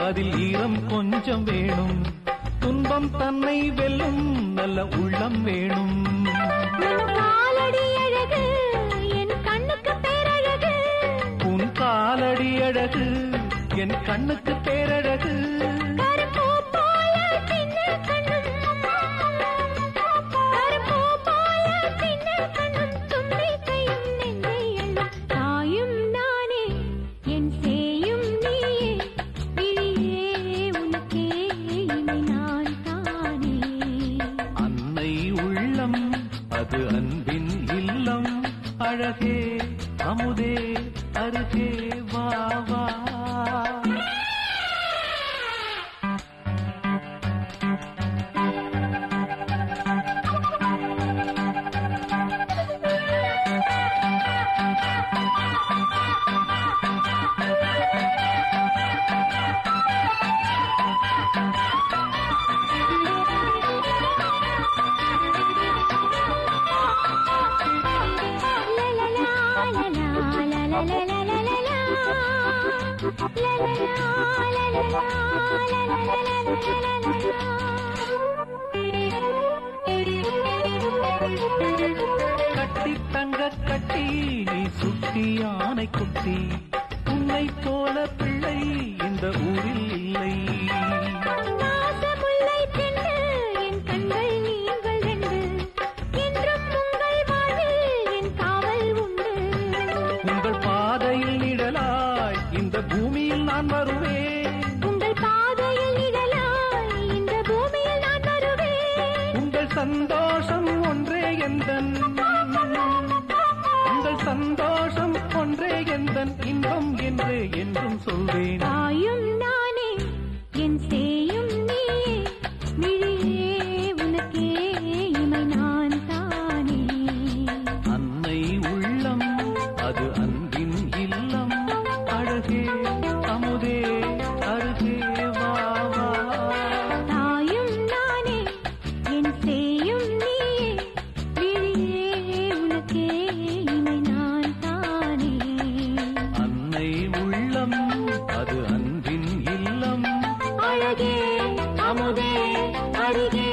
அதில் ஈரம் கொஞ்சம் வேணும் துன்பம் தன்னை வெல்லும் நல்ல உள்ளம் வேணும் உன் காலடி அழகு என் கண்ணுக்கு பேரழகு உன் காலடி அழகு என் கண்ணுக்கு பேரழகு கரும்பூ போல சின்ன கண்ணும் கரும்பூ போல சின்ன கண்ணும் தும்பிக்கையும் நெஞ்சை எல்லாம் தாயும் நானே என் சேயும் நீயே விழியே உனக்கே இமை நான் தானே அன்னை உள்ளம் அது அன்பின் இல்லம் அழகே அமுதே அருகே வா வா கட்டி தங்க கட்டி நீ சுட்டி யானை குட்டி உன்னை போல பிள்ளை இந்த ஊரில் இல்லை நாசமுல்லை பெண்ணு, என் கண்கள் நீங்கள் ரெண்டு. என்றும் உங்கள் வாழ்வில் என் காவல் உண்டு. உங்கள் பாதையில் நிழலாய் இந்த பூமியில் நான் வருவேன் உங்கள் பாதையில் நிழலாய் இந்த பூமியில் நான் வருவேன். உங்கள் சந்தோஷம் ஒன்றே எந்தன் உங்கள் சந்தோஷம் ஒன்றே எந்தன் இன்பம் என்றே என்றும் சொல்வேன் தாயும் நானே, என் சேயும் நீயே. விழியே உனக்கே இமை நான் தானே அன்னை உள்ளம் அது அன்பின் இல்லம் அழகே அமுதே அருகே வா வா தாயும் நானே என் சேயும் நீயே விழியே உனக்கே இமை நான் தானே அன்னை உள்ளம் அது அன்பின் இல்லம் அழகே அமுதே அருகே